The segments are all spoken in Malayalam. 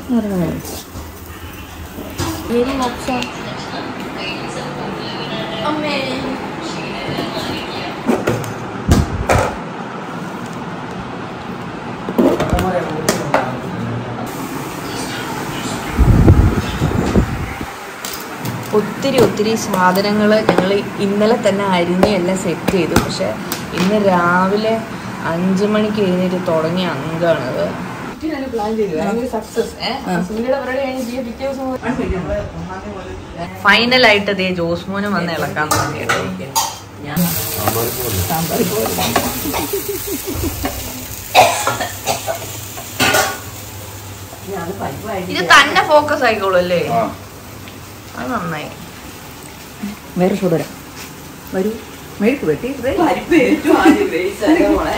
ഒത്തിരി ഒത്തിരി സാധനങ്ങൾ ഞങ്ങൾ ഇന്നലെ തന്നെ അരിഞ്ഞ് എല്ലാം സെറ്റ് ചെയ്തു പക്ഷെ ഇന്ന് രാവിലെ അഞ്ചു മണിക്ക് എഴുന്നേറ്റ് തുടങ്ങിയ അങ്കാണത് ഫൈനലായിട്ട് ദേ ജോസ്മോനും വന്ന് ഇളക്കാൻ തുടങ്ങിയിട്ട് ഇത് തന്നെ ഫോക്കസ് ആയിക്കോളൂ അല്ലേ അത് നന്നായി വേറെ ചൂട് വരാം വരൂ മെഴുക്ക് വെട്ടി പരിപ്പ് ഏറ്റവും ആദ്യം വേവിച്ചല്ലേ മോളെ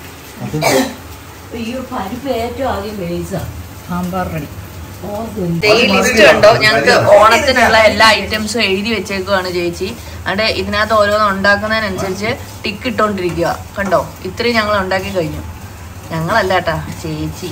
അയ്യോ പരിപ്പ് ഏറ്റവും ആദ്യം വേവിച്ച സാമ്പാർ റെഡി ഈ ലിസ്റ്റ് കണ്ടോ ഞങ്ങൾക്ക് ഓണത്തിനുള്ള എല്ലാ ഐറ്റംസും എഴുതി വെച്ചേക്കുവാണ് ചേച്ചി അവിടെ ഇതിനകത്ത് ഓരോന്ന് ഉണ്ടാക്കുന്നതിനനുസരിച്ച് ടിക്ക് ഇട്ടോണ്ടിരിക്കുക കണ്ടോ ഇത്രയും ഞങ്ങൾ ഉണ്ടാക്കി കഴിഞ്ഞു ഞങ്ങളല്ല കേട്ടാ ചേച്ചി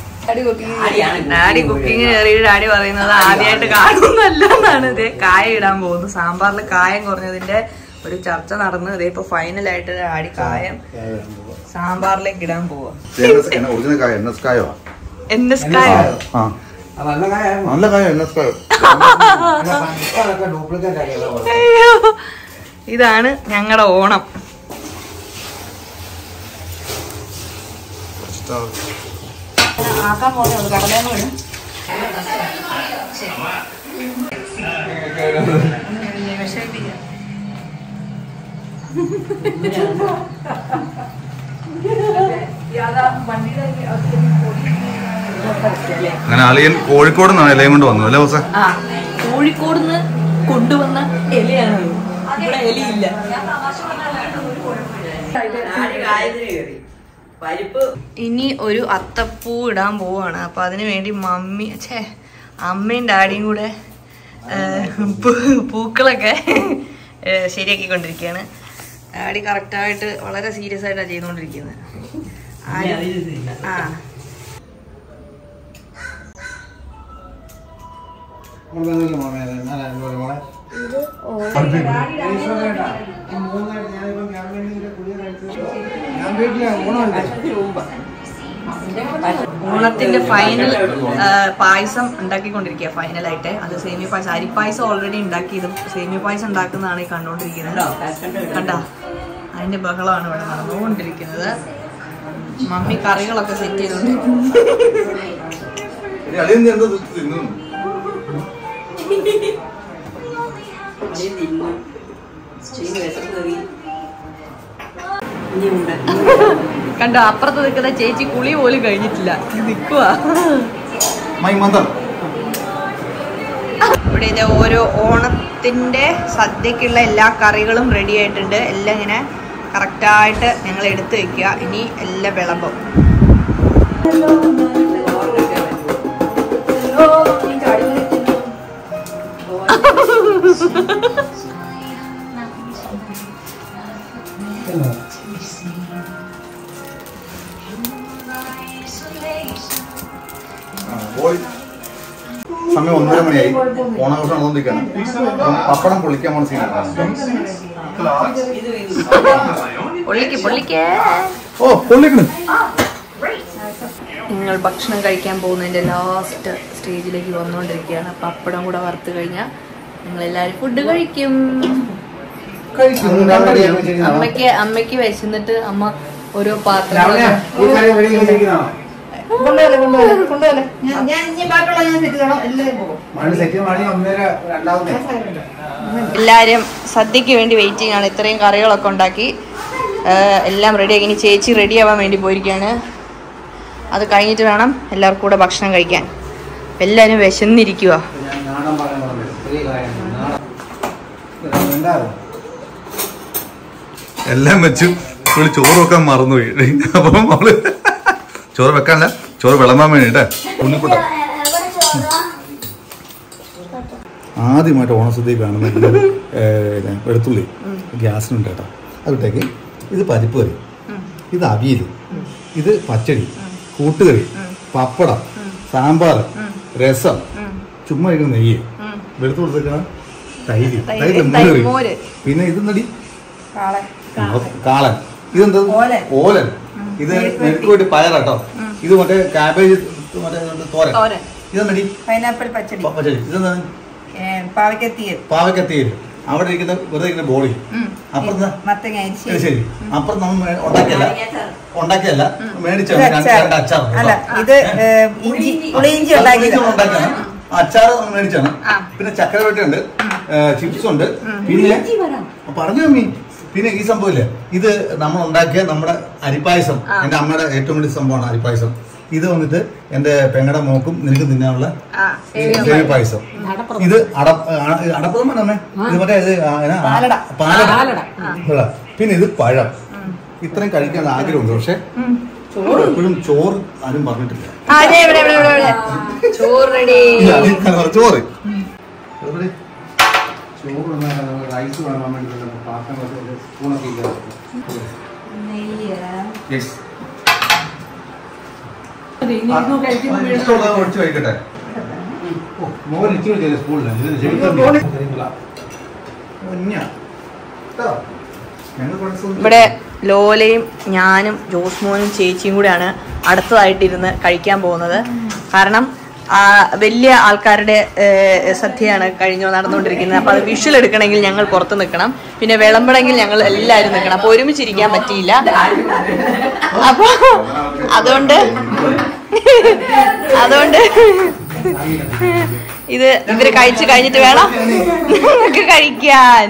ഡാഡി കുക്കിംഗ് കയറിയിട്ട് ഡാഡി പറയുന്നത് ആദ്യമായിട്ട് കാണുന്നല്ല എന്നാണ് ഇത് കായ ഇടാൻ പോകുന്നത് സാമ്പാറിൽ കായം കുറഞ്ഞതിന്റെ ഒരു ചർച്ച നടന്നു ഇതേ ഇപ്പൊ ഫൈനലായിട്ട് ഡാഡി കായം സാമ്പാറിലേക്ക് ഇടാൻ പോവാ ഒറിജിനൽ കായ എൻ എസ് കായോ എൻ എസ് കായം ആ നല്ല കാര്യം നല്ല കായ എൻ എസ് കായോ ഡ്യൂപ്ലിക്കേറ്റ് ആക്കിയതാ അയ്യോ ഇതാണ് ഞങ്ങളുടെ ഓണം ആക്കാൻ പോകുന്നത് കടലേന്ന് വിടും അങ്ങനെ അളിയൻ കോഴിക്കോട് നിന്നാണ് ഇലയും കൊണ്ട് വന്നത് അല്ലേ ബോസേ ആ കോഴിക്കോട് നിന്ന് കൊണ്ടുവന്ന ഇലയാണ് ഇവിടെ ഇലയില്ല പരിപ്പ് ഇനി ഒരു അത്തപ്പൂ ഇടാൻ പോവാണ് അപ്പൊ അതിനു വേണ്ടി മമ്മി ഛേ അമ്മയും ഡാഡിയും കൂടെ ഏ, പൂ- പൂക്കളൊക്കെ ഏ, ശരിയാക്കിക്കൊണ്ടിരിക്കുകയാണ് ഡാഡി കറക്റ്റായിട്ട് വളരെ സീരിയസ് ആയിട്ടാണ് ചെയ്തുകൊണ്ടിരിക്കുന്നത് ആരും- ആ ഞാൻ വീട്ടിലെ ഊണുണ്ട് ഓണത്തിന്റെ ഫൈനൽ പായസം ഉണ്ടാക്കിക്കൊണ്ടിരിക്കുക ഫൈനലായിട്ട് അത് സേമിയ പായസം അരിപ്പായസം ഓൾറെഡി ഉണ്ടാക്കിയതും സേമിയ പായസം ഉണ്ടാക്കുന്നതാണ് ഈ കണ്ടോണ്ടിരിക്കുന്നത് കണ്ട അതിന്റെ ബഹളമാണ് ഇവിടെ നടന്നുകൊണ്ടിരിക്കുന്നത് മമ്മി കറികളൊക്കെ സെറ്റ് ചെയ്തോണ്ടിരിക്കുന്നു അളിയൻ എന്താ തിന്നു അളിയൻ തിന്നു ചെയ്ത് വിശപ്പേറി ഇനിയുണ്ട് കണ്ടോ അപ്പുറത്ത് നിൽക്കുന്ന ചേച്ചി കുളി പോലും കഴിഞ്ഞിട്ടില്ല നിൽക്കുക മൈ മന്ദർ ഇവിടെ ഇത് ഓരോ ഓണത്തിന്റെ സദ്യക്കുള്ള എല്ലാ കറികളും റെഡി ആയിട്ടുണ്ട് എല്ലാം ഇങ്ങനെ കറക്റ്റായിട്ട് ഞങ്ങൾ എടുത്തു വെക്കുക ഇനി എല്ലാം വിളമ്പും പോയി സമയം ഒന്നര മണിയായി ഓണാഘോഷം നടന്നുകൊണ്ടിരിക്കുകയാണ് അപ്പം പപ്പടം പൊളിക്കാൻ പോണ സീനാണ് പൊള്ളിക്ക് പൊള്ളിക്ക് ഓ പൊള്ളിക്കണ് നിങ്ങൾ ഭക്ഷണം കഴിക്കാൻ പോകുന്നതിന്റെ ലാസ്റ്റ് സ്റ്റേജിലേക്ക് വന്നുകൊണ്ടിരിക്കുകയാണ് പപ്പടം കൂടെ വറുത്ത് കഴിഞ്ഞാൽ നിങ്ങൾ എല്ലാവരും ഫുഡ് കഴിക്കും അമ്മയ്ക്ക് അമ്മയ്ക്ക് വിശന്നിട്ട് അമ്മ ഓരോ പാത്രങ്ങൾ ഈ കാര്യം വെളിയിൽ ഇരിക്കുന്നതാണോ മണി സെറ്റ് മണി ഒന്നര രണ്ടാമത്തെ എല്ലാവരും സദ്യക്ക് വേണ്ടി വെയിറ്റിംഗ് ആണ് ഇത്രയും കറികളൊക്കെ ഉണ്ടാക്കി ആ, എല്ലാം റെഡിയാക്കി ഇനി ചേച്ചി റെഡി ആവാൻ വേണ്ടി പോയിരിക്കുകയാണ് അത് കഴിഞ്ഞിട്ട് വേണം എല്ലാവർക്കും കൂടെ ഭക്ഷണം കഴിക്കാൻ എല്ലാവരും വിശന്നിരിക്കുക ഞാൻ നാടൻ പറയാൻ പറഞ്ഞത് ചെറിയ കാര്യം നാടൻ ഉണ്ടാകും എല്ലാം വെച്ചു പുള്ളി ചോറ് വെക്കാൻ മറന്നുപോയി അപ്പം അവള് ചോറ് വെക്കാനല്ല ചോറ് വിളമ്പാൻ വേണ്ടിട്ടെ ഉണ്ണിക്കുട്ട ആദ്യമായിട്ട് ഓണസദ്യ കാണുന്ന ഏ, ഇത് വെളുത്തുള്ളി ഗ്യാസിനുണ്ട് കേട്ടോ അതിട്ടേക്ക് ഇത് പരിപ്പ് കറി ഇത് അവിയൽ ഇത് പച്ചടി കൂട്ടുകറി പപ്പടം സാമ്പാർ രസം ഉം, ചുമ്മാ ഇരിക്കുന്ന നെയ്യ് ഉം. വെളുത്തു കൊടുത്തേക്കണ തൈര് തൈര്, തൈര് തൈര്, മോര് മോര്. പിന്നെ ഇത് നടി കാളെ കാളൻ ഇതെന്താ ഓലൻ. ഓലൻ ഇത് മെഴുക്ക് വേണ്ടി പയറാട്ടോ ഇത് മറ്റേ കാബേജ് മറ്റേ ഇത് തോരൻ തോരൻ. ഇതെന്നടി പൈനാപ്പിൾ പച്ചടി പച്ചടി ഇതെന്താണ് പാവയ്ക്കത്തീയൽ പാവക്കത്തീര് അവിടെ ഇരിക്കുന്ന വെറുതെ ഇരിക്കുന്ന ബോളി ഉം. അപ്പുറത്ത് മത്തങ്ങ ശരി അരിശ്ശേരി ശരി അപ്പുറത്ത് നമ്മൾ മേ- ഉണ്ടാക്കിയല്ല ഉണ്ടാക്കിയല്ല മേടിച്ച ഇത് രണ്ട് അച്ചാർ രണ്ട് അച്ചാർ അല്ല ഇത് ഏ, ഇഞ്ചി പുളിയിഞ്ചി ഉണ്ടാക്കിയത് ഉണ്ടാക്കിയാണ് അച്ചാർ നമ്മൾ മേടിച്ചാണ് ആ. പിന്നെ ചക്കര റൊട്ടിയുണ്ട് ചിപ്സ് ഉണ്ട് പിന്നെ പറഞ്ഞു അമ്മി പിന്നെ ഈ സംഭവമില്ലേ ഇത് നമ്മൾ ഉണ്ടാക്കിയ നമ്മുടെ അരിപ്പായസം ആ. എന്റെ അമ്മയുടെ ഏറ്റവും വലിയ സംഭവമാണ് അരിപ്പായസം ഇത് വന്നിട്ട് എന്റെ പെങ്ങടെ മോക്കും നിനക്ക് തിന്നാനുള്ള ആ, സേമിയ സേമിയ പായസം ഇത് അടപ്രഥമ അമ്മേ ഇത് മറ്റേ ഇത് ആ, എന്നാ? പാലട. പാലട പാലട. ഉള്ള. പിന്നെ ഇത് പഴം ഇത്രയും കഴിക്കാൻ ആഗ്രഹമുണ്ട് പക്ഷെ എപ്പോഴും ചോറ് ആരും പറഞ്ഞിട്ടില്ല ആ, ദേ ഇവിടെ, ഇവിടെ, ഇവിടെ, ഇവിടെ. ചോറ് റെഡി ഇല്ല, അതിൽ പറ, ചോറ് എവിടെ? ചോറ് ഉണ്ടാക്കാൻ നമ്മൾ റൈസ് വേണം വേണ്ടി പാത്രങ്ങളൊക്കെ സ്പൂണൊക്കെ ഇല്ല Yes. ആ, ഇഷ്ടമുള്ളത് ഒഴിച്ച് കഴിക്കട്ടെ മോൻ ഇച്ചിരി ചെയ്ത സ്പൂണില്ല കുഞ്ഞ. കേട്ടോ? ഞങ്ങൾ friends ഒന്നും- ഇവിടെ ലോലയും ഞാനും ജോസ്മോനും ചേച്ചിയും കൂടെയാണ് അടുത്തതായിട്ടിരുന്ന് കഴിക്കാൻ പോകുന്നത് കാരണം ആ, വലിയ ആൾക്കാരുടെ ഏ, സദ്യയാണ് കഴിഞ്ഞു നടന്നുകൊണ്ടിരിക്കുന്നത് അപ്പോൾ അത് വിഷ്വൽ എടുക്കണമെങ്കിൽ ഞങ്ങൾ പുറത്ത് നിൽക്കണം പിന്നെ വിളമ്പണമെങ്കിൽ ഞങ്ങൾ എല്ലാവരും നിൽക്കണം അപ്പോൾ ഒരുമിച്ചിരിക്കാൻ പറ്റിയില്ല അപ്പോൾ അതുകൊണ്ട് അതുകൊണ്ട് ഇത് ഇവര് കഴിച്ച് കഴിഞ്ഞിട്ട് വേണം ഞങ്ങൾക്ക് കഴിക്കാൻ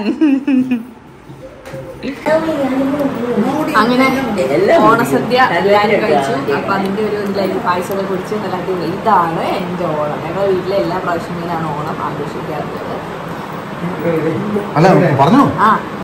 അങ്ങനെ ഓണസദ്യ എല്ലാവരും കഴിച്ചു അപ്പൊ അതിന്റെ ഒരു ഇതിലായിരിക്കും പായസമൊക്കെ കുടിച്ച് നല്ല അടിപൊളി ഇതാണ് എന്റെ ഓണം ഞങ്ങളുടെ വീട്ടിലെ എല്ലാ പ്രാവശ്യം ഇങ്ങനെയാണ് ഓണം ആഘോഷിക്കാറുള്ളത് അല്ല പറഞ്ഞോ ആ